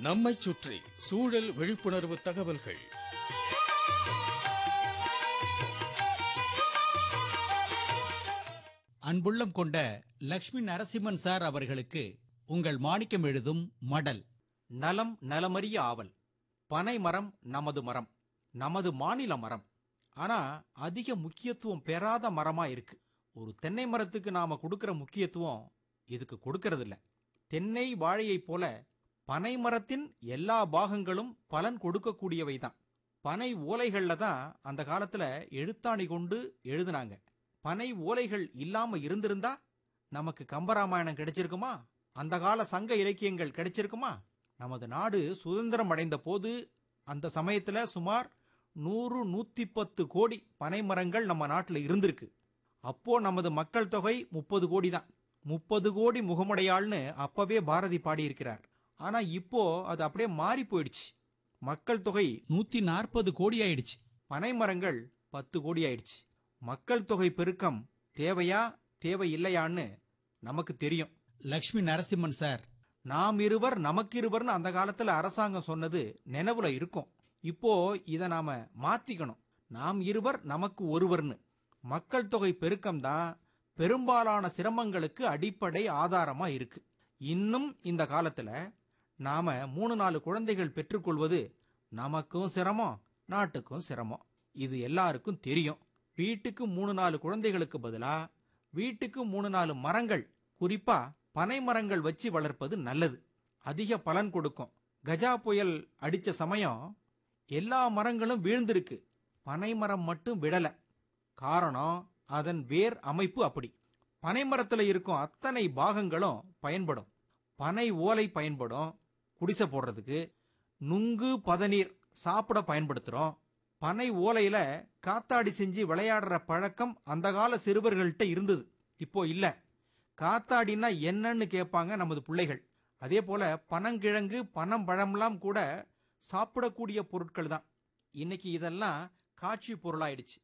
நம்மைச் சுற்றி சூழல் விழிப்புணர்வு தகவல்கள் அன்புள்ளம் கொண்ட லக்ஷ்மி நரசிம்மன் சார் அவர்களுக்கு உங்கள் மாணிக்கம் எழுதும் மடல் நலம் நலமறிய ஆவல் பனை மரம் நமது மரம் நமது மாநில மரம் ஆனா அதிக முக்கியத்துவம் பெறாத மரமா இருக்கு ஒரு தென்னை மரத்துக்கு நாம கொடுக்கிற முக்கியத்துவம் இதுக்கு கொடுக்கறது இல்ல தென்னை வாழையைப் போல பனை மரத்தின் எல்லா பாகங்களும் பலன் கொடுக்கக்கூடியவை தான் பனை ஓலைகள்ல தான் அந்த காலத்துல எழுத்தாணி கொண்டு எழுதுனாங்க பனை ஓலைகள் இல்லாம இருந்திருந்தா நமக்கு கம்பராமாயணம் கிடைச்சிருக்குமா அந்த கால சங்க இலக்கியங்கள் கிடைச்சிருக்குமா நமது நாடு சுதந்திரம் அடைந்த போது அந்த சமயத்துல சுமார் நூறு நூத்தி பத்து கோடி பனை மரங்கள் நம்ம நாட்டில் இருந்திருக்கு அப்போ நமது மக்கள் தொகை முப்பது கோடி தான் முப்பது கோடி முகமுடையாள்னு அப்பவே பாரதி பாடியிருக்கிறார் ஆனா இப்போ அது அப்படியே மாறி போயிடுச்சு மக்கள் தொகை நூத்தி நாற்பது கோடி ஆயிடுச்சு பனை மரங்கள் பத்து கோடி ஆயிடுச்சு மக்கள் தொகை பெருக்கம் தேவையா தேவையில்லையான்னு நமக்கு தெரியும் லக்ஷ்மி நரசிம்மன் சார் நாம் இருவர் நமக்கு இருவர்னு அந்த காலத்துல அரசாங்கம் சொன்னது நினைவுல இருக்கும் இப்போ இத நாம மாத்திக்கணும் நாம் இருவர் நமக்கு ஒருவர்னு மக்கள் தொகை பெருக்கம் தான் பெரும்பாலான சிரமங்களுக்கு அடிப்படை ஆதாரமா இருக்கு இன்னும் இந்த காலத்துல நாம மூணு நாலு குழந்தைகள் பெற்றுக்கொள்வது நமக்கும் சிரமம் நாட்டுக்கும் சிரமம் இது எல்லாருக்கும் தெரியும் வீட்டுக்கு மூணு நாலு குழந்தைகளுக்கு பதிலா வீட்டுக்கு மூணு நாலு மரங்கள் குறிப்பா பனை மரங்கள் வச்சு வளர்ப்பது நல்லது அதிக பலன் கொடுக்கும் கஜா புயல் அடிச்ச சமயம் எல்லா மரங்களும் வீழ்ந்திருக்கு பனை மரம் மட்டும் விடல காரணம் அதன் வேர் அமைப்பு அப்படி பனை மரத்துல இருக்கும் அத்தனை பாகங்களும் பயன்படும் பனை ஓலை பயன்படும் குடிசை போடுறதுக்கு நுங்கு பதநீர் சாப்பிட பயன்படுத்துறோம் பனை ஓலையில காத்தாடி செஞ்சு விளையாடுற பழக்கம் அந்த கால சிறுவர்கள்ட்ட இருந்தது இப்போ இல்ல காத்தாடினா என்னன்னு கேட்பாங்க நமது பிள்ளைகள் அதே போல பனங்கிழங்கு பனம் பழம்லாம் கூட சாப்பிடக்கூடிய பொருட்கள் தான் இன்னைக்கு இதெல்லாம் காட்சி பொருளாயிடுச்சு